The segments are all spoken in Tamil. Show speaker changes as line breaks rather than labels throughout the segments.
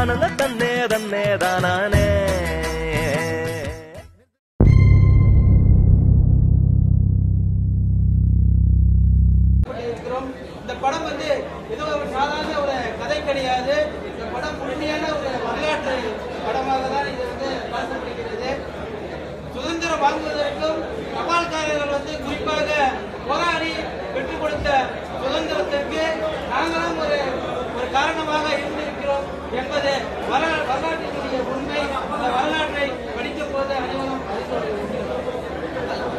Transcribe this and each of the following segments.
அனன தன்னே தன்னே தானானே
இருக்கிறோம் இந்த படம் வந்து ஏதோ ஒரு சாதாரண ஒரு கதை கிடையாது இந்த படம் முழுமையான ஒரு வரலாற்று படமாக தான் இது வந்து பார்க்கப்படுகிறது சுதந்திரம் வாங்குவதற்கும் தபால்காரர்கள் வந்து குறிப்பாக போராடி பெற்றுக் கொடுத்த சுதந்திரத்திற்கு நாங்களும் ஒரு ஒரு காரணமாக இருந்திருக்கிறோம் என்பது வர வரலாற்றினுடைய உண்மை அந்த வரலாற்றை படித்த போது அனைவரும் அறிந்து கொள்கிறோம்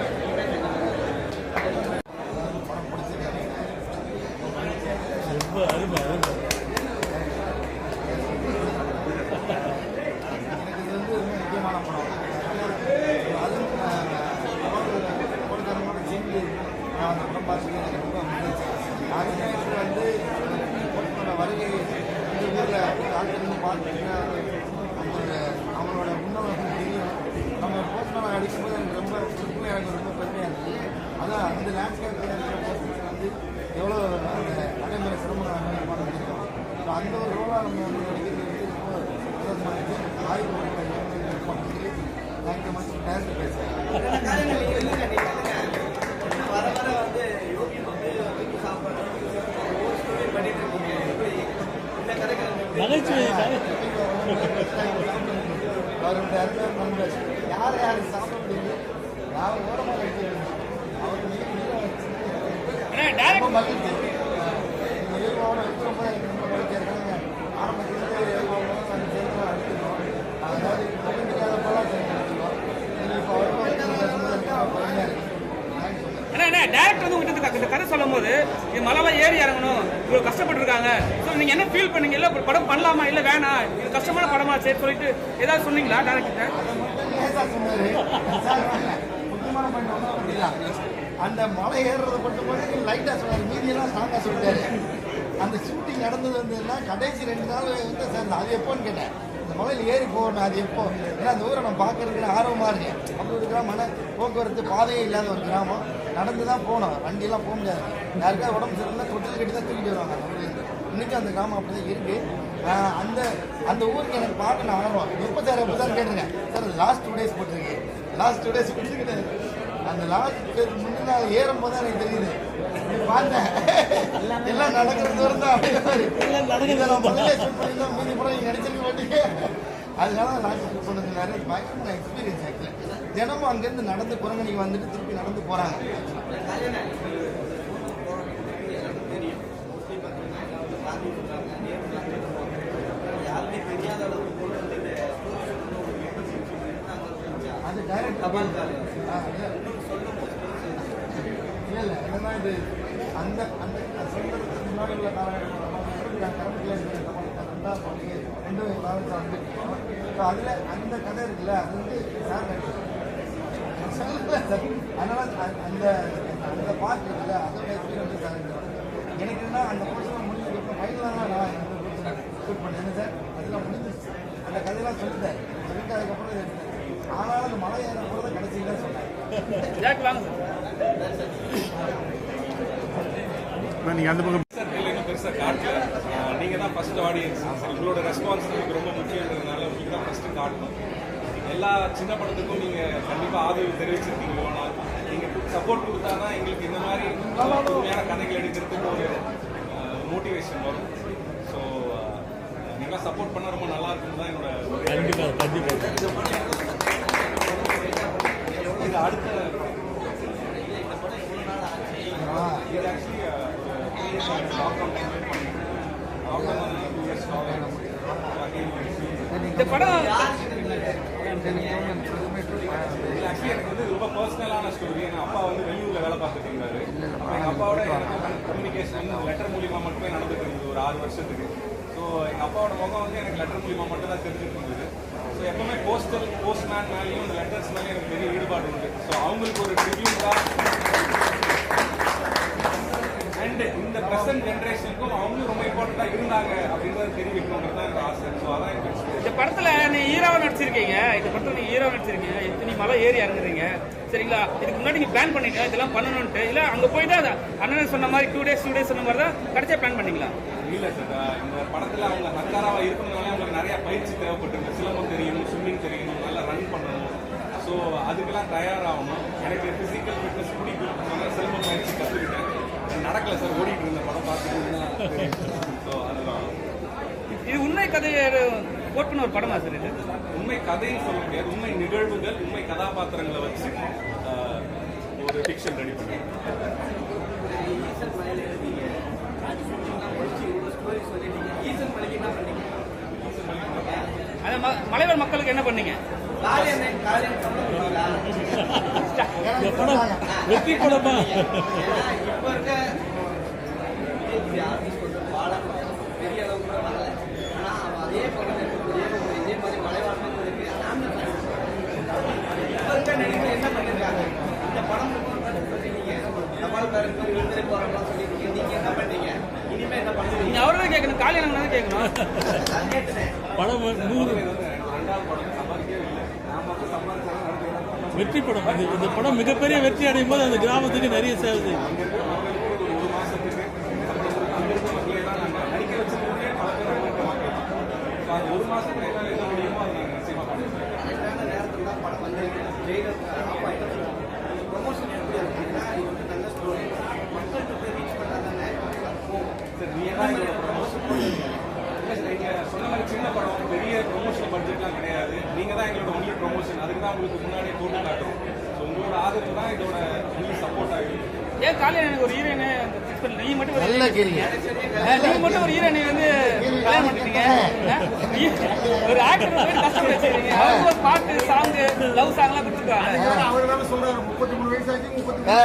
எனக்கு இது வந்து ரொம்ப முக்கியமான படம் அதுவும் போலீஸ்காரங்களோட சேர்ந்து நான் அந்த படம் பார்த்துட்டு எனக்கு ரொம்ப மகிழ்ச்சி அந்த நேரத்தில் வந்து போலீஸோட வருகை இந்த ஊரில் ஆட்கள் பார்த்துட்டு அவங்களோட அவங்களோட முன்னவர்கள் தெரியும் நம்ம போஸ்ட்மேன் அடிக்கும்போது எனக்கு ரொம்ப திருப்பி எனக்கு ரொம்ப பெருமையாக இருந்துச்சு அதான் அந்த லேண்ட்ஸ்கேப்பில் இருக்கிற போஸ்ட்மேன் வந்து எவ்வளோ அந்த நடைமுறை சிரமங்கள் அனுபவம் பண்ணியிருக்கோம் ஸோ அந்த ஒரு ரோலாக நம்ம வந்து நடிக்கிறது வந்து ரொம்ப சந்தோஷமாக இருக்குது ஆய்வு தேங்க்யூ மச் டேரக்டர் பேசுகிறேன் அவருடைய அருமையான நண்பர் யார் யார் சாப்பிட முடியும் யார் ஓரமாக வச்சு அவர் ரொம்ப மகிழ்ச்சி இந்த இயல்பாவோட இருக்கிறப்ப எனக்கு ரொம்ப மகிழ்ச்சியாக இருக்காங்க ஆரம்பத்துலேருந்து இயல்பாவோட நாங்கள் சேர்ந்து அடிச்சிருக்கோம் அதாவது முகம் தெரியாதப்பெல்லாம் சேர்ந்து அடிச்சிருக்கோம் நீங்கள் இப்போ வரும்போது பேசும்போது எனக்கு ரொம்ப பெருமையாக இருக்குது தேங்க்ஸ்
ஏன்னா என்ன டேரக்டர் வந்து உங்ககிட்ட இந்த- இந்த கதை சொல்லும் போது இது மலைலாம் ஏறி இறங்கணும் இவ்வளோ கஷ்டப்பட்டுருக்காங்க ஸோ நீங்கள் என்ன ஃபீல் பண்ணீங்க இல்லை படம் பண்ணலாமா இல்லை வேணாம் இது கஷ்டமான படமா சரி சொல்லிட்டு ஏதாவது சொன்னீங்களா டேரக்டர்
லேசா சொன்னாரு. சார், முக்கியமான point ஒண்ணு அப்படிதான். அந்த மலை ஏறுறத மட்டும் மட்டும் லைட்டா சொன்னாரு மீதியெல்லாம் ஸ்ட்ராங்கா சொல்லிட்டாரு அந்த ஷூட்டிங் நடந்தது வந்து என்ன கடைசி ரெண்டு நாள் வந்து சார் அது எப்போன்னு கேட்டேன் இந்த மலையில் ஏறி போகணும் அது எப்போ ஏன்னா அந்த ஊரை நான் பார்க்கறதுக்கு ஆர்வமா இருக்கேன் அப்படி ஒரு கிராமம் போக்குவரத்து பாதையே இல்லாத ஒரு கிராமம் நடந்து தான் போகணும் வண்டியெல்லாம் போக முடியாது யாருக்காவது உடம்பு சரியில்லை தொட்டில் கட்டி தான் தூக்கிட்டு வருவாங்க அந்த ஊர்லேருந்து இன்னைக்கும் அந்த கிராமம் அப்படி தான் இருக்கு ஆஹ் அந்த அந்த ஊருக்கு எனக்கு பார்க்க நான் ஆர்வம் எப்போ சார் எப்போ சார் கேட்டிருக்கேன் சார் லாஸ்ட் டூ டேஸ் போட்டிருக்கு லாஸ்ட் டூ டேஸ் போட்டுருக்கேன் அந்த லாஸ்ட் முந்தின நாள் ஏறும் போது தான் எனக்கு தெரியுது இப்படி பார்த்தேன் எல்லாம் நடக்கிற தூரம் தான் அப்படியே மாதிரி இதை நான் முதல்ல shoot பண்ணியிருந்தா மீதி படம் நீங்க நடிச்சிருக்க மாட்டீங்க அதனால தான் லாஸ்ட் ஷூட் பண்ணது நிறைய பயங்கரமான எக்ஸ்பீரியன்ஸ் ஆக்சுவலி தினமும் அங்கேருந்து நடந்து குரங்கணிக்கு வந்துட்டு திருப்பி நடந்து போகிறாங்க அது டைரக்ட் இல்லை இல்லை என்னன்னா இது அந்த அந்த சொல்றதுக்கு முன்னாடி உள்ள காலகட்டம் கரண்ட்ல ரெண்டாவது பண்டிகை ரெண்டு காலத்தில் வந்து ஸோ அதில் அந்த கதை இருக்குல்ல அது வந்து சார் சொல்லல சார் அதனால அ- அந்த அந்த பார்ட் இருக்குல்ல அதோட எக்ஸ்பீரியன்ஸ் சார் எனக்கு என்ன அந்த போர்ஷன் முடிஞ்சதுக்கு ஃபைனலாக தான் நான் இந்த ஷூட் பண்ணேன் என்ன சார் அதெல்லாம் முடிஞ்சிச்சு அந்த கதையெல்லாம் சொல்லிட்டேன் சொல்லிட்டு அதுக்கப்புறம் இதை எடுத்தேன் ஆனாலும் அந்த மலை ஏற போகிறத கடைசியில் தான் சொன்னேன்
டேரக்டர் வாங்க சார்
நீங்கள் அந்த பக்கம்
இன்னும் பெருசாக காட்டல அஹ் நீங்க தான் ஃபர்ஸ்ட் ஆடியன்ஸ் உங்களோட ரெஸ்பான்ஸ் நமக்கு ரொம்ப முக்கியன்றதுனால உங்களுக்கு தான் ஃபர்ஸ்ட் காட்டணும் எல்லா சின்ன படத்துக்கும் நீங்க கண்டிப்பா ஆதரவு தெரிவிச்சிருக்கீங்க ஆனால் நீங்க சப்போர்ட் கொடுத்தா தான் எங்களுக்கு இந்த மாதிரி உண்மையான கதைகள் எடுக்கிறதுக்கு ஒரு மோட்டிவேஷன் வரும் ஸோ நீங்களாம் சப்போர்ட் பண்ணா ரொம்ப நல்லா இருக்கும் தான் என்னோட இது அடுத்த இது ஆக்சுவலி லாக்டவுன் டைம்ல லாக்டவுன் டூ இயர்ஸ்
இந்த படம்
இது ஆக்சுவலி எனக்கு வந்து ரொம்ப பர்சனலான ஸ்டோரி எங்கள் அப்பா வந்து வெளியூரில் வேலை பார்த்துட்டு இருந்தாரு அப்போ எங்கள் அப்பாவோட கம்யூனிகேஷன் லெட்டர் மூலியமா மட்டுமே நடந்துட்டு இருந்தது ஒரு ஆறு வருஷத்துக்கு ஸோ எங்கள் அப்பாவோட முகம் வந்து எனக்கு லெட்டர் மூலியமா மட்டும் தான் தெரிஞ்சுட்டு இருந்தது ஸோ எப்பவுமே போஸ்டல் போஸ்ட்மேன் மேலேயும் இந்த லெட்டர்ஸ் மேலேயும் எனக்கு பெரிய ஈடுபாடு உண்டு ஸோ அவங்களுக்கு ஒரு ட்ரிபியூட்டாக அண்ட் இந்த ப்ரெசன்ட் ஜென்ரேஷனுக்கும் அவங்களும் ரொம்ப இம்பார்ட்டண்ட்டாக இருந்தாங்க அப்படின்றத தெரிவிக்கணுன்றது தான் எனக்கு ஆசை ஸோ அதான் எனக்கு
இந்த படத்துல நீ ஹீரோவா நடிச்சிருக்கீங்க இந்த படத்துல நீ ஹீரோவா நடிச்சிருக்கீங்க எத்தனை மலை ஏறி இறங்குறீங்க சரிங்களா இதுக்கு முன்னாடி நீங்க பிளான் பண்ணீங்க இதெல்லாம் பண்ணணும்ட்டு இல்ல அங்க போயிட்டு அது அண்ணன் சொன்ன மாதிரி டூ டேஸ் டூ டேஸ் சொன்ன மாதிரி தான் கடைசியா பிளான் பண்ணீங்களா
இல்ல சார் இந்த படத்துல அவங்க நக்காராவா இருக்கணும்னாலே அவங்க பயிற்சி தேவைப்பட்டிருக்கு சிலம்பம் தெரியணும் ஸ்விம்மிங் தெரியணும் நல்லா ரன் பண்ணணும் ஸோ அதுக்கெல்லாம் தயாராகணும் எனக்கு ஃபிசிக்கல் ஃபிட்னஸ் பிடிக்கும் அதனால சிலம்பம் பயிற்சி கற்றுக்கிட்டேன் நடக்கல சார் ஓடிட்டு இருந்த படம் பார்த்துக்கிட்டீங்கன்னா ஸோ அதுதான்
இது உண்மை கதையை கோட் பண்ண ஒரு படமா சார் இது
உண்மை கதைன்னு சொல்ல முடியாது உண்மை நிகழ்வுகள் உண்மை கதாபாத்திரங்களை வச்சு ஆஹ், ஒரு ஃபிக்ஷன் ரெடி பண்ணேன்
அந்த ம- மலைவாழ் மக்களுக்கு என்ன பண்ணீங்க
காளியண்ணன் காளியன் சொல்லுங்களா
எனக்கு சொன்னாங்க.
வெற்றி படமா
இப்ப இருக்க விஜய் ஆர்டிஸ்ட் வந்து வாழ பெரிய அளவுக்கு கூட வரல ஆனா அவன் அதே பக்கத்தில் இருக்கக்கூடிய ஒரு இதே மாதிரி மலைவாழ் மக்களுக்கு ஆம்புலன்ஸ் இப்ப இருக்க நடிகர்கள் என்ன பண்ணிருக்காங்க இந்த படம் சொல்லிட்டீங்க தபால்காரருக்கு விடுதலை போறாங்கலாம் சொல்லிட்டீங்க நீங்க என்ன பண்ணீங்க இனிமே என்ன பண்ணுவீங்க
நீங்க அவர்தான் கேட்கணும் காளியான தான் கேட்கணும்
நான் கேட்டேன்
படம் நூறு
ரெண்டாவது படம் சம்பாதிக்கவே இல்லை நான் மட்டும் சம்பாதிச்சாலும்
வெற்றி படம் இது இந்த படம் மிகப்பெரிய வெற்றி அடையும் போது அந்த கிராமத்துக்கு நிறைய சேவை செய்யும்
அங்கே இருக்கிற மக்களுக்கு ஒரு ஒரு மாசத்துக்கு அங்கே இருக்கிற மக்களே தான் நாங்கள் நடிக்க வச்சிருக்கே பல பேர் அங்கே மக்கள் ஸோ அந்த ஒரு மாசத்துல என்னால் என்ன முடியுமோ அதை நாங்கள் நிச்சயமாக பண்ணுவோம்
கரெக்டான நேரத்தில் தான் படம் வந்திருக்கு ஜெயிலர் ஆஃப் ஆகிட்டு ப்ரொமோஷன் எப்படி இருக்குன்னா இது வந்து நல்ல ஸ்டோரி மக்கள்கிட்ட போய் ரீச் பண்ணால் தானே போகும்
சார் நீ தான் எங்களோட ப்ரொமோஷன் இல்லை சார் நீங்கள் சொன்ன மாதிரி சின்ன படம் பெரிய ப்ரொமோஷன் பட்ஜெட்லாம் கிடையாது நீங்கள் தான் எங்களோட ஒன்லி ப்ரொமோஷன் அதுக்கு தான் உங்களுக்கு முன்னாடியே போட்டு காட்டுறோம் ஸோ உங்களோட ஆதரவு தான் இதோட ஒன்லி சப்போர்ட் ஆகிடும்
ஏன் காளியான எனக்கு ஒரு ஹீரோயினை ஃபிக்ஸ் பண்ணல நீங்க மட்டும் ஒரு
நல்லா கேளுங்க
ஆ, நீங்க மட்டும் ஒரு ஹீரோயினை வந்து கல்யாணம் பண்ணிட்டீங்க ஆ? ஒரு ஆக்டர் போய் கஷ்டப்பட செய்றீங்க அவங்க ஒரு பாட்டு சாங் லவ் சாங் எல்லாம் கொடுத்துருக்காங்க
அவர் வேற சொல்றாரு முப்பத்தி மூணு வயசு ஆச்சு முப்பத்தி
ஆ,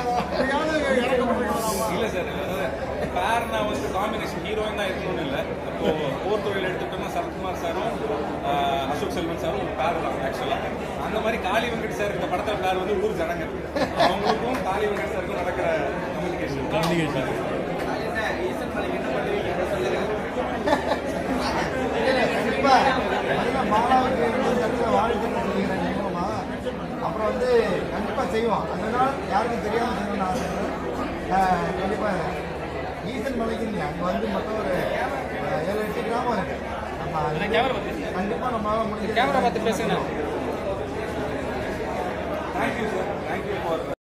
இல்லை சார் அதாவது பேர்னா வந்து காம்பினேஷன் ஹீரோயின் தான் இருக்கணும்னு இல்லை இப்போ போர் தொழில் எடுத்துட்டோம்னா சரத்குமார் சாரும் ஆஹ், அசோக் செல்வன் சாரும் ஒரு பேர் தான் ஆக்சுவலாக அந்த மாதிரி காளி வெங்கட் சார் இந்த படத்தில் பேர் வந்து ஊர் ஜனங்க அவங்களுக்கும் காளி வெங்கட் சாருக்கும் நடக்கிற கம்யூனிகேஷன்
கம்யூனிகேஷன்
என்ன ஈசன் மலைக்கு என்ன பண்ணுவீங்க அதை சொல்லுங்க
கண்டிப்பா நல்ல மாணவருக்கு வந்து நல்ல வாழ்க்கை கொடுக்குறேன் நினைக்கிறோமா அப்புறம் வந்து கண்டிப்பா செய்வோம் அந்த நாள் யாருக்கும் தெரியாம செய்யணும்னு நான் ஆசைப்படுறேன் கண்டிப்பா ஈசன் மலைக்கு நீங்க அங்க வந்து மொத்தம் ஒரு அஹ், ஏழு எட்டு கிராமம் இருக்கு நம்ம
நான் கேமரா பார்த்து
கண்டிப்பா நம்மளால முடிஞ்ச
கேமரா பார்த்து பேசுங்க
தேங்க்யூ சார் தேங்க்யூ ஃபார்